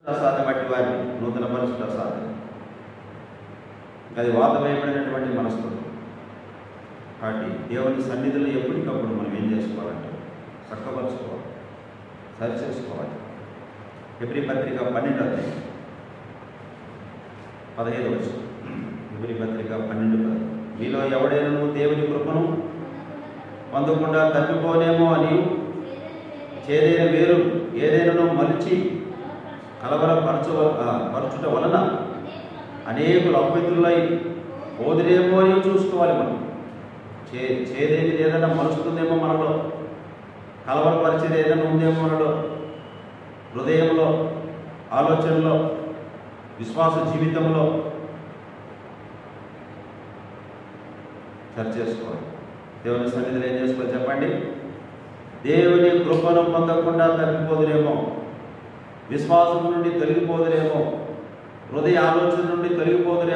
ప్రసాదం బట్టి వారిని నూతన మనసు ప్రసాదం అది వాతమయబడినటువంటి మనస్తత్వం కాబట్టి దేవుని సన్నిధిలో ఎప్పటికప్పుడు మనం ఏం చేసుకోవాలంటే చక్కపరచుకోవాలి సరి చేసుకోవాలి ఎబ్రి పత్రిక పన్నెండు అధ్యాయం పదహైదు వచ్చు ఎబ్రి పత్రిక పన్నెండు పది మీలో ఎవడైనా దేవుని కృపను పొందకుండా తప్పిపోనేమో అని చేదైన వేరు ఏదైనా మలిచి కలవరపరచ పరచుట వలన అనేకులు అపవిత్రులై పోదురేమో అని చూసుకోవాలి మనం చే చేదేది ఏదైనా మలుస్తుందేమో మనలో కలవరపరిచేది ఏదైనా ఉందేమో మనలో హృదయంలో ఆలోచనలో విశ్వాస జీవితంలో సరి చేసుకోవాలి దేవుని సన్నిధిలో ఏం చేసుకోవాలి చెప్పండి దేవుని కృపను పొందకుండా తప్పిపోదురేమో విశ్వాసం నుండి తొలగిపోదురేమో హృదయ ఆలోచన నుండి తొలగిపోదురేమో